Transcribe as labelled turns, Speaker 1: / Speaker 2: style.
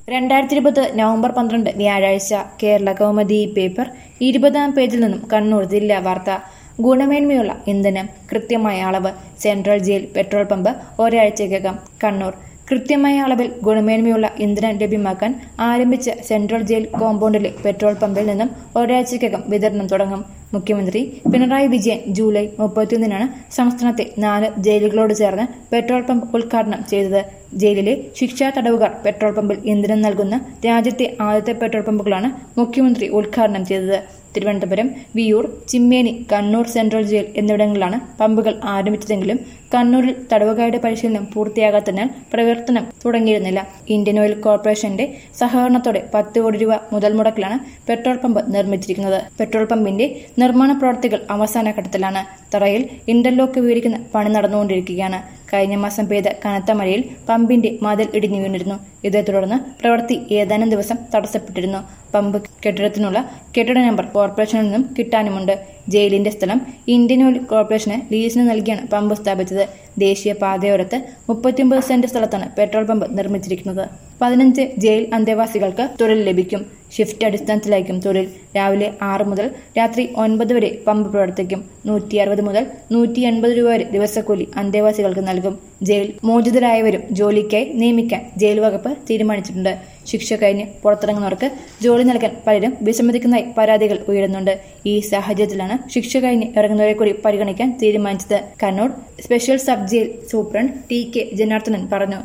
Speaker 1: രണ്ടായിരത്തി ഇരുപത് നവംബർ പന്ത്രണ്ട് വ്യാഴാഴ്ച കേരള കൗമുദി പേപ്പർ ഇരുപതാം പേജിൽ നിന്നും കണ്ണൂർ ജില്ലാ വാർത്ത ഗുണമേന്മയുള്ള ഇന്ധനം കൃത്യമായ അളവ് സെൻട്രൽ ജയിൽ പെട്രോൾ പമ്പ് ഒരാഴ്ചയ്ക്കകം കണ്ണൂർ കൃത്യമായ അളവിൽ ഗുണമേന്മയുള്ള ഇന്ധനം ലഭ്യമാക്കാൻ ആരംഭിച്ച സെൻട്രൽ ജയിൽ കോമ്പൗണ്ടിലെ പെട്രോൾ പമ്പിൽ നിന്നും ഒരാഴ്ചയ്ക്കകം വിതരണം തുടങ്ങും മുഖ്യമന്ത്രി പിണറായി വിജയൻ ജൂലൈ മുപ്പത്തിയൊന്നിനാണ് സംസ്ഥാനത്തെ നാല് ജയിലുകളോട് ചേർന്ന് പെട്രോൾ പമ്പ് ഉദ്ഘാടനം ചെയ്തത് ജയിലിലെ ശിക്ഷാ തടവുകാർ പെട്രോൾ പമ്പിൽ ഇന്ധനം നൽകുന്ന രാജ്യത്തെ ആദ്യത്തെ പെട്രോൾ പമ്പുകളാണ് മുഖ്യമന്ത്രി ഉദ്ഘാടനം ചെയ്തത് തിരുവനന്തപുരം വിയൂർ ചിമ്മേനി കണ്ണൂർ സെൻട്രൽ ജയിൽ എന്നിവിടങ്ങളിലാണ് പമ്പുകൾ ആരംഭിച്ചതെങ്കിലും കണ്ണൂരിൽ തടവുകാരുടെ പരിശീലനം പൂർത്തിയാകാത്തതിനാൽ പ്രവർത്തനം തുടങ്ങിയിരുന്നില്ല ഇന്ത്യൻ ഓയിൽ കോർപ്പറേഷന്റെ സഹകരണത്തോടെ പത്ത് കോടി രൂപ മുതൽ മുടക്കിലാണ് പെട്രോൾ പമ്പ് നിർമ്മിച്ചിരിക്കുന്നത് പെട്രോൾ പമ്പിന്റെ നിർമ്മാണ പ്രവർത്തികൾ അവസാന ഘട്ടത്തിലാണ് തറയിൽ ഇന്റർലോക്ക് വീടിക്കുന്ന പണി നടന്നുകൊണ്ടിരിക്കുകയാണ് കഴിഞ്ഞ മാസം പെയ്ത കനത്ത മഴയിൽ പമ്പിന്റെ മതിൽ ഇടിഞ്ഞു വീണിരുന്നു ഇതേ തുടർന്ന് പ്രവൃത്തി ഏതാനും ദിവസം തടസ്സപ്പെട്ടിരുന്നു പമ്പ് കെട്ടിടത്തിനുള്ള കെട്ടിട നമ്പർ കോർപ്പറേഷനിൽ നിന്നും കിട്ടാനുമുണ്ട് ജയിലിന്റെ സ്ഥലം ഇന്ത്യൻ ഓയിൽ കോർപ്പറേഷന് ലീസിന് നൽകിയാണ് പമ്പ് സ്ഥാപിച്ചത് ദേശീയ പാതയോരത്ത് മുപ്പത്തിയൊമ്പത് സെന്റ് സ്ഥലത്താണ് പെട്രോൾ പമ്പ് നിർമ്മിച്ചിരിക്കുന്നത് പതിനഞ്ച് ജയിൽ അന്തേവാസികൾക്ക് തൊഴിൽ ലഭിക്കും ഷിഫ്റ്റ് അടിസ്ഥാനത്തിലായിരിക്കും തൊഴിൽ രാവിലെ ആറ് മുതൽ രാത്രി ഒൻപത് വരെ പമ്പ് പ്രവർത്തിക്കും നൂറ്റി അറുപത് മുതൽ നൂറ്റി എൺപത് രൂപ വരെ ദിവസക്കൂലി അന്തേവാസികൾക്ക് നൽകും ജയിൽ മോചിതരായവരും ജോലിക്കായി നിയമിക്കാൻ ജയിൽ വകുപ്പ് തീരുമാനിച്ചിട്ടുണ്ട് ശിക്ഷ കഴിഞ്ഞ് പുറത്തിറങ്ങുന്നവർക്ക് ജോലി നൽകാൻ പലരും വിസമ്മതിക്കുന്നതായി പരാതികൾ ഉയരുന്നുണ്ട് ഈ സാഹചര്യത്തിലാണ് ശിക്ഷ കഴിഞ്ഞ് ഇറങ്ങുന്നവരെ കൂടി പരിഗണിക്കാൻ തീരുമാനിച്ചത് Kannur special sub jail superintendent T K Janardhanan പറഞ്ഞു